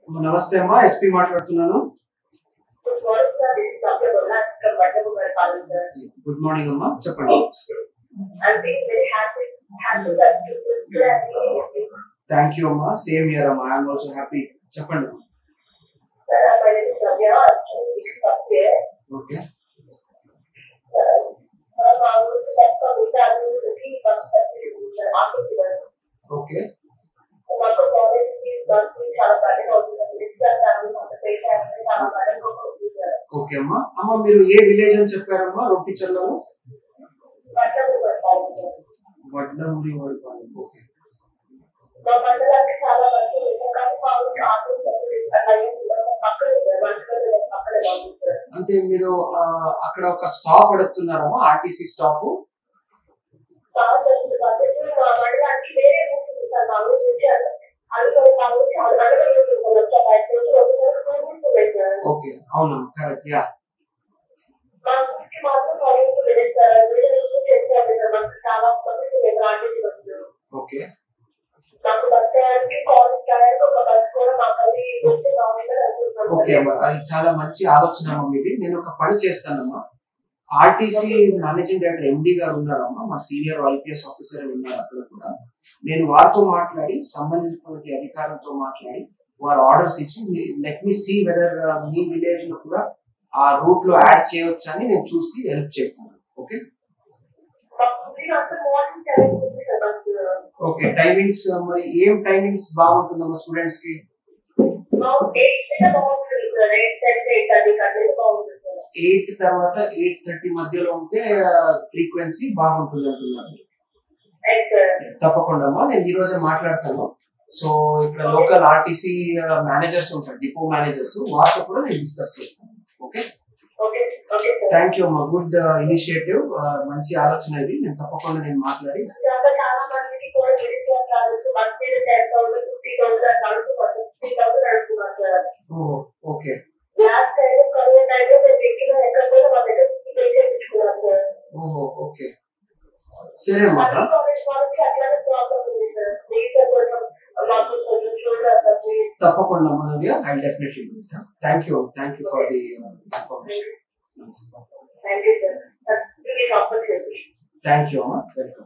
అమ్మ, నమస్తే అమ్మా ఎస్పీ మాట్లాడుతున్నాను Good morning, sir. This is Dr. Gulnaz from Vadapugar College, sir. Good morning అమ్మా చెప్పండి I'm being very happy, happy that you will do that. Thank you అమ్మా same year అమ్మా I'm also happy చెప్పండి Sir, my name is Navya. I'm six up there. Okay Uh, మా ఊరికి తప్ప మిగతా అభివృద్ధికి బస్ సబ్సిడీ సార్ ఆఫీస్ ఇవ్వరు. Okay మాకు కాలేజ్ ఫీజు బస్ ఫీజు చాలా బడ్జెట్ అవుతుంది సార్. డిస్కౌంట్ కానీ కొంత పేషెంట్ చాలా బడ్జెట్ అవుతుంది సార్. ఓకే అమ్మా అమ్మ మీరు ఏ విలేజ్ అని చెప్పారమ్మా రొప్పిచర్లలో Vadlapudi college sir. Vadlamuri Vadipalem okay మా మండలానికి చాలా మంది కానీ మా ఊరికి ఆఫీస్ సబ్సిడీ పక్కనే సార్. మండలంలో పక్కనే బాగుంది సార్. అంటే మీరు ఆ, అక్కడ ఒక స్టాప్ అడుగుతున్నారమ్మా ఆర్టీసీ స్టాప్ కావాల్సిన పద్ధతులు మా మండలానికి వేరే ఉంటుంది సార్ మా ఊరు నుంచి అందుకని మా ఊరికి అడగలుగుతుంది సార్ ఐదు రోజులు ఒకసారి చూపించలేదు సార్ ఓకే అవునమ్మా కరెక్ట్ యా మా ఊరికి మాత్రం మా ఊరికి లేదు సార్ వేరే ఊరికి చేశారు సార్ మాకు చాలా పద్ధతులు లేదు ఆంటీ వస్తుంది ఓకే మాకు బస్ టయానికి కాలేజ్ టయానికి ఒక బస్ కూడా మాకు అది వచ్చి బాగుంటుంది అనుకుంటున్నాం ఓకే అమ్మా అది చాలా మంచి ఆలోచన అమ్మా మీది నేను ఒక పని చేస్తానమ్మా ఆర్టీసీ మేనేజింగ్ డైరెక్టర్ ఎండి గారు ఉన్నారమ్మా మా సీనియర్ ఐపీఎస్ ఆఫీసర్ ఉన్నారు అక్కడ కూడా నేను వారితో మాట్లాడి సంబంధించినటువంటి అధికారులతో మాట్లాడి వారు ఆర్డర్స్ ఇచ్చి లెట్ మీ సీ వెదర్ మీ విలేజ్ లో కూడా ఆ రూట్ లో యాడ్ చేయొచ్చా అని నేను చూసి హెల్ప్ చేస్తాను ఓకే మా ఊరికి అంతా మార్నింగ్ టైం ఉంది సార్ బస్ ఓకే టైమింగ్స్ మరి ఏం టైమింగ్స్ బాగుంటుందమ్మా స్టూడెంట్స్ కి మా ఎయిట్ బాగుంటుంది sir eight thirty eight thirty కంటే బాగుంటుంది సార్ ఎయిట్ తర్వాత ఎయిట్ థర్టీ మధ్యలో ఉంటే ఫ్రీక్వెన్సీ బాగుంటుంది అంటున్నారు ఎయిట్ సార్ తప్పకుండా అమ్మా నేను ఈ రోజే మాట్లాడతాను సో ఇక్కడ లోకల్ ఆర్టీసీ మేనేజర్స్ ఉంటారు డిపో మేనేజర్స్ వాటితో కూడా నేను డిస్కస్ చేస్తాను okay okay okay sir thank you అమ్మా గుడ్ ఇనిషియేటివ్ మంచి ఆలోచన ఇది నేను తప్పకుండా నేను మాట్లాడి ఇంకా చాలా మందికి కూడా మిడిల్ క్లాస్ రావచ్చు one zero ten thousand fifty thousand అట్లా అడుగుతున్నారు ఫిఫ్టీ థౌసండ్ అడుగుతున్నారు sir okay last time corona టైంలో మేము ఎక్కిన ఎక్కడ కూడా మా దగ్గర ఫిఫ్టీ పే చేయించుకున్నాం సార్ ఓహో ఓకే సరే అమ్మా అన్ని కాలేజ్ వాళ్ళకి అట్లానే ప్రాబ్లం ఉంది సార్ ప్లీజ్ సార్ కొంచెం మాకు కొంచెం చూడాలి సార్ ప్లీజ్ తప్పకుండా అమ్మా Navya I definitely thank you thank you for the information thank you sir please opportunity thank you అమ్మా వెల్కమ్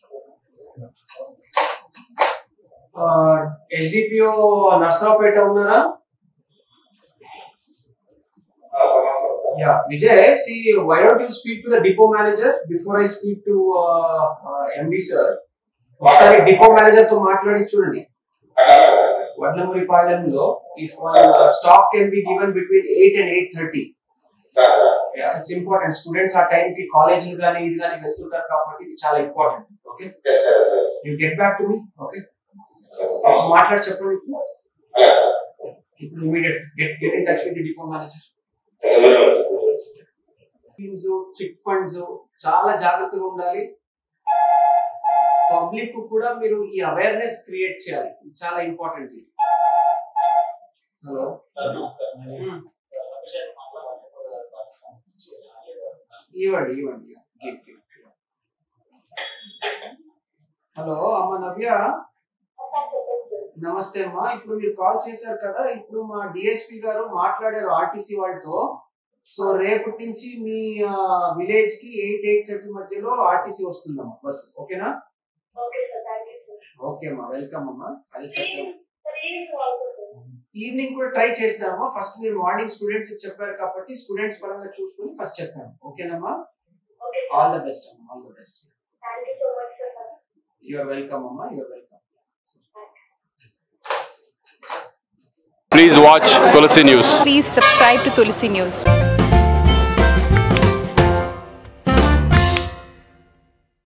ఎస్డిపిఓ నర్సరావుపేట ఉన్నారా yeah Vijay C Y don't you speak to the depot manager before I speak to MD sir ఒకసారి depot manager తో మాట్లాడి చూడండి వడ్లమూరి పాలెంలో if stock can be given between eight and eight thirty it's important students ఆ time కి కాలేజీలు కానీ ఇది కానీ వెళ్తుంటారు కాబట్టి ఇది చాలా important okay you get back to me okay మాట్లాడి చెప్పండి ఇప్పుడు. ఇప్పుడు immediate get get in touch with depot manager schemes chit funds చాలా జాగ్రత్తగా ఉండాలి పబ్లిక్ కూడా మీరు ఈ అవేర్నెస్ క్రియేట్ చేయాలి ఇది చాలా ఇంపార్టెంట్ ఇది హలో ఇవ్వండి ఇవ్వండి గివ్ గివ్ హలో అమ్మ నవ్య నమస్తే అమ్మా ఇప్పుడు మీరు కాల్ చేశారు కదా ఇప్పుడు మా డిఎస్పి గారు మాట్లాడారు ఆర్టీసీ వాళ్ళతో సో రేపటి నుంచి మీ విలేజ్ కి ఎయిట్ ఎయిట్ థర్టీ మధ్యలో ఆర్టీసీ వస్తుందమ్మా బస్ ఓకేనా okay sir thank you sir okay అమ్మా వెల్కమ్ అమ్మా అది చెప్తాను sir evening also sir evening కూడా ట్రై చేస్తామమ్మా ఫస్ట్ మీరు మార్నింగ్ స్టూడెంట్స్ చెప్పారు కాబట్టి స్టూడెంట్స్ పరంగా చూసుకొని ఫస్ట్ చెప్పాను ఓకేనమ్మా ఓకే ఆల్ ద బెస్ట్ అమ్మా all the best thank you so much sir your welcome అమ్మా your welcome Please watch Tulsi News. Please subscribe to Tulsi News.